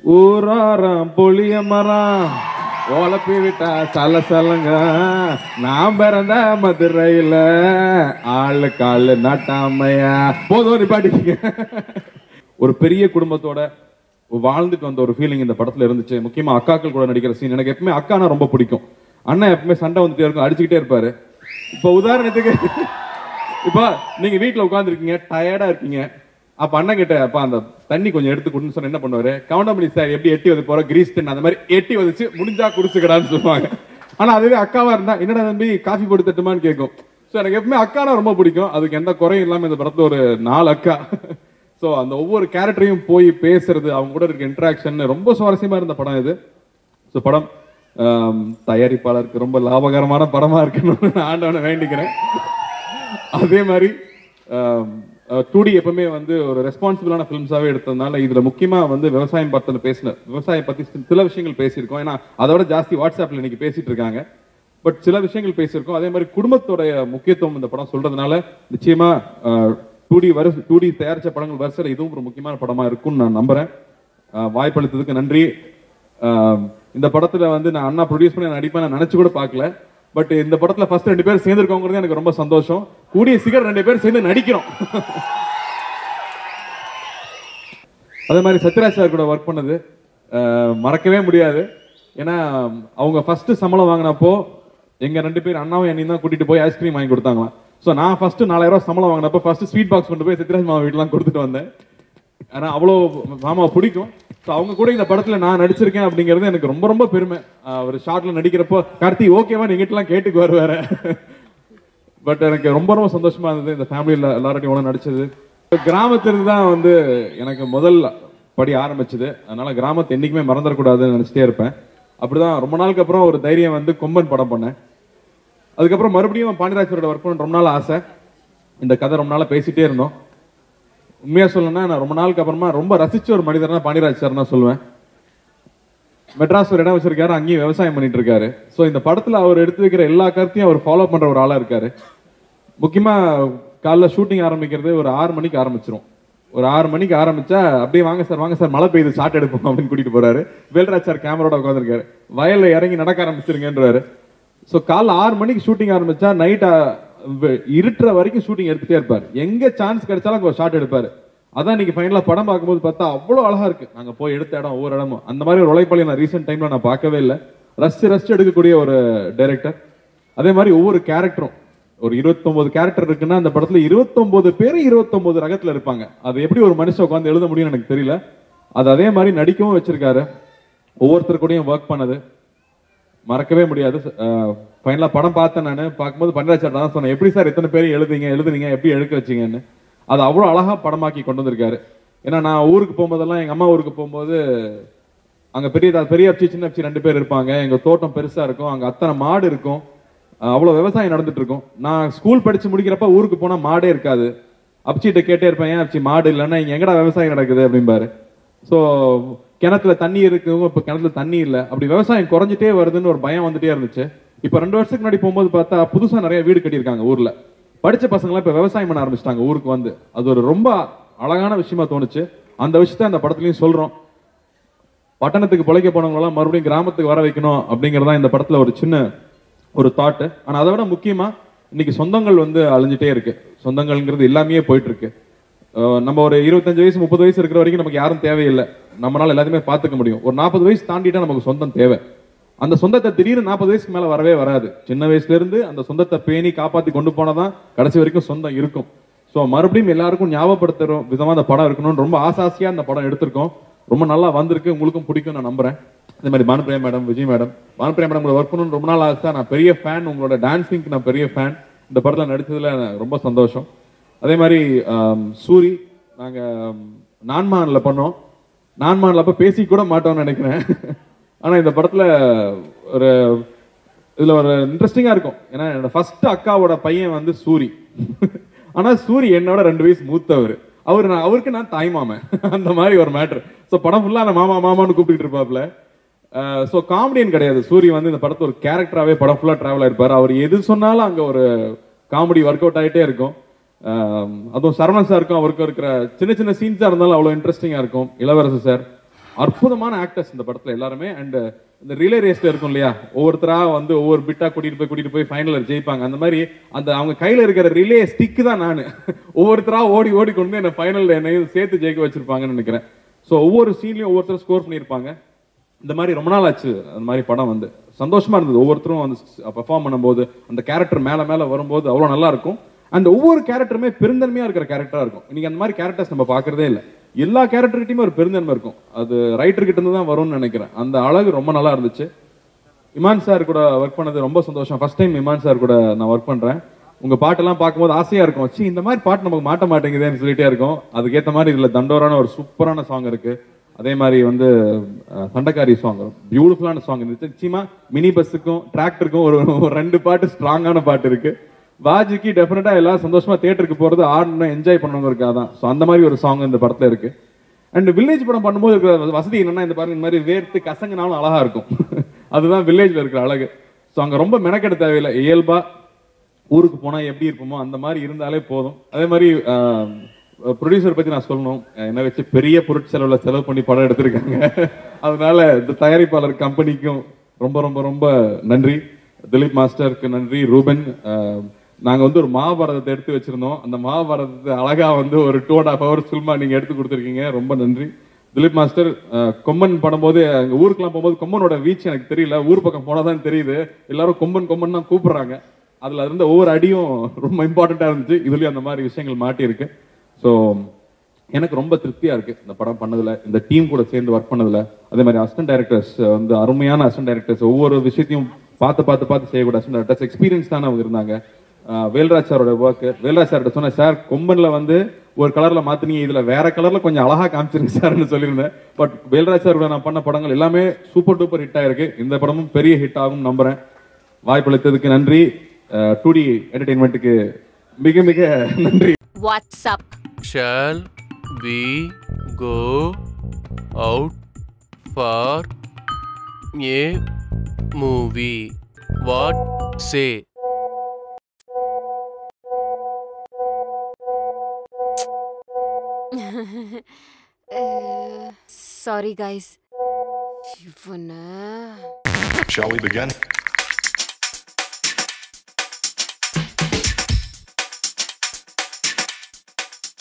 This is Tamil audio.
ஊராரம் புளிய மரம் ஓலப்பி விட்டா சல சலங்க நான் பிறந்த மதுரையில ஆளு காலு நாட்டாமையா போதும் நிப்பாட்டிக்கீங்க ஒரு பெரிய குடும்பத்தோட வாழ்ந்துட்டு வந்த ஒரு ஃபீலிங் இந்த படத்துல இருந்துச்சு முக்கியமா அக்காக்கள் கூட நடிக்கிற சீன் எனக்கு எப்பவுமே அக்கானா ரொம்ப பிடிக்கும் அண்ணன் எப்பவுமே சண்டை வந்துட்டே இருக்கும் அடிச்சுக்கிட்டே இருப்பாரு இப்போ உதாரணத்துக்கு இப்போ நீங்க வீட்ல உட்காந்துருக்கீங்க டயர்டா இருக்கீங்க அப்ப அண்ணன் கிட்ட அப்ப அந்த தண்ணி கொஞ்சம் எடுத்து கொடுன்னு சொன்னா என்ன பண்ணுவாரு கவுண்டமணி சார் எப்படி எட்டி வந்து போற கிரீஸ் தண்ணி அந்த மாதிரி எட்டி வச்சு முடிஞ்சா குடிச்சுக்கடான்னு சொல்லுவாங்க ஆனா அதுவே அக்காவா இருந்தா என்னடா தம்பி காஃபி போட்டு தட்டுமான்னு கேட்கும் ஸோ எனக்கு எப்பவுமே அக்கானா ரொம்ப பிடிக்கும் அதுக்கு எந்த குறையும் இல்லாம இந்த படத்துல ஒரு நாலு அக்கா ஸோ அந்த ஒவ்வொரு கேரக்டரையும் போய் பேசுறது அவங்க கூட இருக்க இன்ட்ராக்ஷன் ரொம்ப சுவாரஸ்யமா இருந்த படம் இது ஸோ படம் ஆம், தயாரிப்பாளருக்கு ரொம்ப லாபகரமான படமா இருக்கணும்னு நான் ஆண்டவனை வேண்டிக்கிறேன் அதே மாதிரி டூ டி எப்பவுமே வந்து ஒரு ரெஸ்பான்சிபிளான ஃபிலிம்ஸாவே எடுத்ததுனால இதுல முக்கியமா வந்து விவசாயம் பத்தின பேசின விவசாயம் பத்தி சி- சில விஷயங்கள் பேசியிருக்கோம் ஏன்னா அதோட ஜாஸ்தி வாட்ஸ்அப்ல இன்னைக்கு பேசிட்டு இருக்காங்க பட் சில விஷயங்கள் பேசியிருக்கோம் அதே மாதிரி குடும்பத்தோடைய முக்கியத்துவம் இந்த படம் சொல்றதுனால நிச்சயமா டூ டி வரிசை டூ டி தயாரிச்ச படங்கள் வரிசையில் இதுவும் ஒரு முக்கியமான படமா இருக்கும்னு நான் நம்புறேன் அஹ், வாய்ப்பளித்ததுக்கு நன்றி அஹ், இந்த படத்துல வந்து நான் அண்ணா ப்ரொடியூஸ் பண்ணி நான் நடிப்பேன் நான் நினைச்சு கூட பார்க்கல பட் இந்த படத்துல ஃபர்ஸ்ட் ரெண்டு பேர் சேர்ந்துருக்கோங்கிறது எனக்கு ரொம்ப சந்தோஷம் கூடிய சீக்கிரம் ரெண்டு பேர் சேர்ந்து நடிக்கிறோம் அதே மாதிரி சத்யராஜ் சார் கூட ஒர்க் பண்ணது அஹ், மறக்கவே முடியாது ஏன்னா அவங்க ஃபர்ஸ்ட் சம்பளம் வாங்கினப்போ எங்க ரெண்டு பேர் அண்ணாவும் என்னையும் தான் கூட்டிட்டு போய் ஐஸ்கிரீம் வாங்கி கொடுத்தாங்களாம் ஸோ நான் ஃபர்ஸ்ட் நாலாயிரம் ரூபாய் சம்பளம் வாங்கினப்போ ஃபர்ஸ்ட் ஸ்வீட் பாக்ஸ் கொண்டு போய் சத்யராஜ் மாமா வீட்டுலாம் கொடுத்துட்டு வந்தேன் ஆனா அவ்வளோ மாமா பிடிக்கும் ஸோ அவங்க கூட இந்த படத்துல நான் நடிச்சிருக்கேன் அப்படிங்கிறது எனக்கு ரொம்ப ரொம்ப பெருமை அஹ், ஒரு ஷார்ட்ல நடிக்கிறப்போ கார்த்தி ஓகேவா நீங்கிட்டலாம் கேட்டுக்கு வருவாரு பட் எனக்கு ரொம்ப ரொம்ப சந்தோஷமா இருந்தது இந்த ஃபேமிலியில் எல்லாரோடையும் ஒன்று நடிச்சது கிராமத்திலிருந்து தான் வந்து எனக்கு முதல் படி ஆரம்பிச்சது அதனால கிராமத்தை என்னைக்குமே மறந்துடக்கூடாதுன்னு நினைச்சிட்டே இருப்பேன் அப்படிதான் ரொம்ப நாளுக்கு அப்புறம் ஒரு தைரியம் வந்து கொம்பன் படம் பண்ணேன் அதுக்கப்புறம் மறுபடியும் பாண்டியராஜரோட ஒர்க் பண்ண ரொம்ப நாள் ஆசை இந்த கதை ரொம்ப நாளா பேசிட்டே இருந்தோம் உண்மையா சொல்லணும்னா நான் ரொம்ப நாளுக்கு அப்புறமா ரொம்ப ரசிச்ச ஒரு மனிதர்னா பாண்டியராஜ் சார் தான் சொல்லுவேன் மெட்ராஸ் ஒரு இடம் வச்சிருக்காரு அங்கேயும் விவசாயம் பண்ணிட்டு இருக்காரு ஸோ இந்த படத்துல அவர் எடுத்து வைக்கிற எல்லா கருத்தையும் அவர் ஃபாலோ பண்ற ஒரு ஆளா இருக்காரு முக்கியமா காலைல ஷூட்டிங் ஆரம்பிக்கிறது ஒரு ஆறு மணிக்கு ஆரம்பிச்சிரும் ஒரு ஆறு மணிக்கு ஆரம்பிச்சா அப்படியே வாங்க சார் வாங்க சார் மழை பெய்யுது ஷாட் எடுப்போம் அப்படின்னு கூட்டிட்டு போறாரு வேல்ராஜ் சார் கேமரோட உட்காந்துருக்காரு வயல்ல இறங்கி நடக்க ஆரம்பிச்சிருங்கன்றாரு ஸோ காலைல ஆறு மணிக்கு ஷூட்டிங் ஆரம்பிச்சா நைட் இருட்டுற வரைக்கும் ஷூட்டிங் எடுத்துட்டே இருப்பார் எங்க சான்ஸ் கிடைச்சாலும் அங்க ஒரு ஷாட் எடுப்பாரு அதான் இன்னைக்கு ஃபைனலா படம் பார்க்கும்போது பார்த்தா அவ்வளோ அழகா இருக்கு நாங்க போய் எடுத்த இடம் ஒவ்வொரு இடமும் அந்த மாதிரி ஒரு உழைப்பாளி நான் ரீசெண்ட் டைம்ல நான் பார்க்கவே இல்லை ரசிச்சு ரசிச்சு எடுக்கக்கூடிய ஒரு டைரக்டர் அதே மாதிரி ஒவ்வொரு கேரக்டரும் ஒரு 29 கேரக்டர் இருக்குன்னா அந்த படத்துல 29 பேர் 29 ரகத்துல இருப்பாங்க அது எப்படி ஒரு மனுஷன் உட்காந்து எழுத முடியும்னு எனக்கு தெரியல அது அதே மாதிரி நடிக்கவும் வச்சிருக்காரு ஒவ்வொருத்தர் கூடயும் ஒர்க் பண்ணது மறக்கவே முடியாது ஃபைனலாக படம் பார்த்தேன் நான் பார்க்கும்போது பண்டராச்சார் தான் சொன்னேன் எப்படி சார் இத்தனை பேர் எழுதுங்க எழுதுனீங்க எப்படி எழுக்க வச்சீங்கன்னு அது அவ்வளோ அழகா படமாக்கி கொண்டு வந்திருக்காரு ஏன்னா நான் ஊருக்கு போகும்போதெல்லாம் எங்க அம்மா ஊருக்கு போகும்போது அங்க பெரிய தா- பெரிய அப்ச்சி சின்ன அப்ச்சி ரெண்டு பேர் இருப்பாங்க எங்க தோட்டம் பெருசா இருக்கும் அங்க அத்தனை மாடு இருக்கும் அஹ் அவ்வளவு விவசாயம் நடந்துட்டு இருக்கும் நான் ஸ்கூல் படிச்சு முடிக்கிறப்ப ஊருக்கு போனா மாடே இருக்காது அப்சிட்ட கேட்டே இருப்பேன் ஏன் அப்சி மாடு இல்லைன்னா இங்க எங்கடா விவசாயம் நடக்குது அப்படிம்பாரு ஸோ கிணத்துல தண்ணி இருக்கும் இப்போ கிணத்துல தண்ணி இல்லை அப்படி விவசாயம் குறைஞ்சிட்டே வருதுன்னு ஒரு பயம் வந்துட்டே இருந்துச்சு இப்போ ரெண்டு வருஷத்துக்கு முன்னாடி போகும்போது பார்த்தா புதுசா நிறைய வீடு கட்டியிருக்காங்க ஊர்ல படிச்ச பசங்களாம் இப்போ விவசாயம் பண்ண ஆரம்பிச்சிட்டாங்க ஊருக்கு வந்து அது ஒரு ரொம்ப அழகான விஷயமா தோணுச்சு அந்த விஷயத்த அந்த படத்துலயும் சொல்றோம் பட்டணத்துக்கு பிழைக்க போனவங்களாம் மறுபடியும் கிராமத்துக்கு வர வைக்கணும் அப்படிங்கறது தான் இந்த படத்துல ஒரு சின்ன ஒரு தாட் ஆனா அதை விட முக்கியமா இன்னைக்கு சொந்தங்கள் வந்து அழிஞ்சிட்டே இருக்கு சொந்தங்கள்ங்கிறது எல்லாமே போயிட்டு இருக்கு அஹ் நம்ம ஒரு இருபத்தஞ்சு வயசு முப்பது வயசு இருக்கிற வரைக்கும் நமக்கு யாரும் தேவையில்லை நம்மளால எல்லாத்தையுமே பார்த்துக்க முடியும் ஒரு நாற்பது வயசு தாண்டிட்டா நமக்கு சொந்தம் தேவை அந்த சொந்தத்தை திடீர்னு நாற்பது வயசுக்கு மேல வரவே வராது சின்ன வயசுல இருந்து அந்த சொந்தத்தை பேணி காப்பாத்தி கொண்டு போனதான் கடைசி வரைக்கும் சொந்தம் இருக்கும் ஸோ மறுபடியும் எல்லாருக்கும் ஞாபகப்படுத்துற விதமா அந்த படம் இருக்கணும்னு ரொம்ப ஆசாசியா அந்த படம் எடுத்திருக்கோம் ரொம்ப நல்லா வந்திருக்கு உங்களுக்கும் பிடிக்கும் நான் நம்புறேன் அதே மாதிரி Bhanupriya madam Vijay madam Bhanupriya madam work பண்ணணும்னு ரொம்ப நாள் ஆசை நான் பெரிய ஃபேன் உங்களோட டான்ஸிங்க்கு நான் பெரிய ஃபேன் இந்த படத்தில் நடிச்சதுல எனக்கு ரொம்ப சந்தோஷம் அதே மாதிரி ஆம், சூரி நாங்க ஆம், நான்மான்ல பண்ணோம் நான்மான்ல அப்ப பேசி கூட மாட்டோம்னு நினைக்கிறேன் ஆனா இந்த படத்துல ஒரு இதுல ஒரு இன்ட்ரெஸ்டிங்கா இருக்கும் ஏன்னா என்னோட ஃபர்ஸ்ட் அக்காவோட பையன் வந்து சூரி ஆனா சூரி என்னோட ரெண்டு வயசு மூத்தவர் அவர் நான் அவருக்கு நான் தாய் மாமன் அந்த மாதிரி ஒரு மேட்ரு ஸோ படம் ஃபுல்லா நான் மாமா மாமான்னு கூப்பிட்டு இருப்பாப்ல ஸோ காமெடியன் கிடையாது சூரி வந்து இந்த படத்தை ஒரு கேரக்டராகவே படம் ஃபுல்லாக ட்ராவல் ஆயிருப்பாரு அவர் எது சொன்னாலும் அங்கே ஒரு காமெடி ஒர்க் அவுட் ஆகிட்டே இருக்கும் ஆம், அதுவும் சரவணன் சாருக்கும் அவருக்கும் இருக்கிற சின்ன சின்ன சீன்ஸாக இருந்தாலும் அவ்வளோ இன்ட்ரெஸ்டிங்காக இருக்கும் இளவரசு சார் அற்புதமான ஆக்டர்ஸ் இந்த படத்துல எல்லாருமே அண்ட் இந்த ரிலே ரேஸ்ல இருக்கும் இல்லையா ஒவ்வொருத்தரா வந்து ஒவ்வொரு பிட்டா கூட்டிட்டு போய் கூட்டிட்டு போய் ஃபைனல்ல ஜெயிப்பாங்க அந்த மாதிரி அந்த அவங்க கையில இருக்கிற ரிலே ஸ்டிக் தான் நான் ஒவ்வொருத்தரா ஓடி ஓடி கொண்டு வந்து என்ன ஃபைனல்ல என்னையும் சேர்த்து ஜெயிக்க வச்சிருப்பாங்கன்னு நினைக்கிறேன் ஸோ ஒவ்வொரு சீன்லயும் ஒவ்வொருத்தரும் ஸ்கோர் பண்ணியிருப்பாங்க இந்த மாதிரி ரொம்ப நாள் ஆச்சு அந்த மாதிரி படம் வந்து சந்தோஷமா இருந்தது ஒவ்வொருத்தரும் வந்து பெர்ஃபார்ம் பண்ணும்போது அந்த கேரக்டர் மேல மேல வரும்போது அவ்வளோ நல்லா இருக்கும் அந்த ஒவ்வொரு கேரக்டருமே பெருந்தன்மையா இருக்கிற கேரக்டரா இருக்கும் இன்னைக்கு அந்த மாதிரி கேரக்டர்ஸ் நம்ம பார்க்கறதே இல்லை எல்லா கேரக்டர்கிட்டயுமே ஒரு பெருந்தன்மை இருக்கும் அது ரைட்டர் கிட்ட இருந்து தான் வரும்னு நினைக்கிறேன் அந்த அழகு ரொம்ப நல்லா இருந்துச்சு இமான் சார் கூட ஒர்க் பண்ணது ரொம்ப சந்தோஷம் ஃபர்ஸ்ட் டைம் இமான் சார் கூட நான் ஒர்க் பண்றேன் உங்க பாட்டெல்லாம் பார்க்கும்போது ஆசையா இருக்கும் ச்சீ இந்த மாதிரி பாட்டு நமக்கு மாட்ட மாட்டேங்குதேன்னு சொல்லிட்டே இருக்கும் அதுக்கேற்ற மாதிரி இதுல தண்டோரான ஒரு சூப்பரான சாங் இருக்கு அதே மாதிரி வந்து அஹ், சண்டைக்காரி சாங் பியூட்டிஃபுல்லான சாங் இருந்துச்சு நிச்சயமா மினி பஸ்ஸுக்கும் டிராக்டருக்கும் ஒரு ஒரு ரெண்டு பாட்டு ஸ்ட்ராங்கான பாட்டு இருக்கு வாஜிக்கு டெஃபினட்டா எல்லாரும் சந்தோஷமா தியேட்டருக்கு போறது ஆடணும் என்ஜாய் பண்ணவங்களுக்காக தான் ஸோ அந்த மாதிரி ஒரு சாங் இந்த படத்துல இருக்கு அண்ட் வில்லேஜ் படம் பண்ணும்போது இருக்கிற வசதி என்னன்னா இந்த பாருங்க இந்த மாதிரி வேர்த்து கசங்கினாலும் அழகா இருக்கும் அதுதான் வில்லேஜ்ல இருக்கிற அழகு ஸோ அங்க ரொம்ப மெனக்கெட தேவையில்லை இயல்பா ஊருக்கு போனா எப்படி இருப்போமோ அந்த மாதிரி இருந்தாலே போதும் அதே மாதிரி ப்ரொடியூசர் பத்தி நான் சொல்லணும் என்ன வச்சு பெரிய பொருட்செலவுல செலவு பண்ணி படம் எடுத்திருக்காங்க அதனால இந்த தயாரிப்பாளர் கம்பெனிக்கும் ரொம்ப ரொம்ப ரொம்ப நன்றி திலீப் மாஸ்டருக்கு நன்றி ரூபன் அஹ், நாங்க வந்து ஒரு மகாபாரதத்தை எடுத்து வச்சிருந்தோம் அந்த மகாபாரதத்தை அழகா வந்து ஒரு டூ அண்ட் ஹாஃப் ஹவர்ஸ் ஃபில்மா நீங்க எடுத்து கொடுத்துருக்கீங்க ரொம்ப நன்றி திலீப் மாஸ்டர் அஹ், கொம்பன் படும்போது அங்க ஊருக்குலாம் போகும்போது கொம்பனோட வீச்சு எனக்கு தெரியல ஊர் பக்கம் போனாதான் தெரியுது எல்லாரும் கொம்பன் கொம்பன் தான் கூப்பிடுறாங்க அதுல இருந்த ஒவ்வொரு அடியும் ரொம்ப இம்பார்ட்டண்டா இருந்துச்சு இதுலயும் அந்த மாதிரி விஷயங்கள் மாட்டியிருக்கு ஸோ எனக்கு ரொம்ப திருப்தியா இருக்கு இந்த படம் பண்ணதுல இந்த டீம் கூட சேர்ந்து ஒர்க் பண்ணதுல அதே மாதிரி அசிஸ்டன்ட் டைரக்டர்ஸ் வந்து அருமையான அசிஸ்டன்ட் டைரக்டர்ஸ் ஒவ்வொரு விஷயத்தையும் பார்த்து பார்த்து பார்த்து செய்யக்கூடிய அசிஸ்டன்ட் டைரக்டர்ஸ் எக்ஸ்பீரியன்ஸ் தானே அவங்க இருந்தாங்க ஆஹ் வேல்ராஜ் சாரோட ஒர்க் வேல்ராஜ் சார்கிட்ட சொன்னேன் சார் கொம்பன்ல வந்து ஒரு கலர்ல மாத்தினீங்க இதுல வேற கலர்ல கொஞ்சம் அழகா காமிச்சிருங்க சார்னு சொல்லியிருந்தேன் பட் வேல்ராஜ் சாரோட நான் பண்ண படங்கள் எல்லாமே சூப்பர் டூப்பர் ஹிட் ஆயிருக்கு இந்த படமும் பெரிய ஹிட் ஆகும் நம்புறேன் வாய்ப்பளித்ததுக்கு நன்றி டூ டி என்டர்டைன்மெண்ட்டுக்கு மிக மிக நன்றி What's up? Shall we go out for a movie? What say? uh, sorry, guys. இவனை Shall we begin?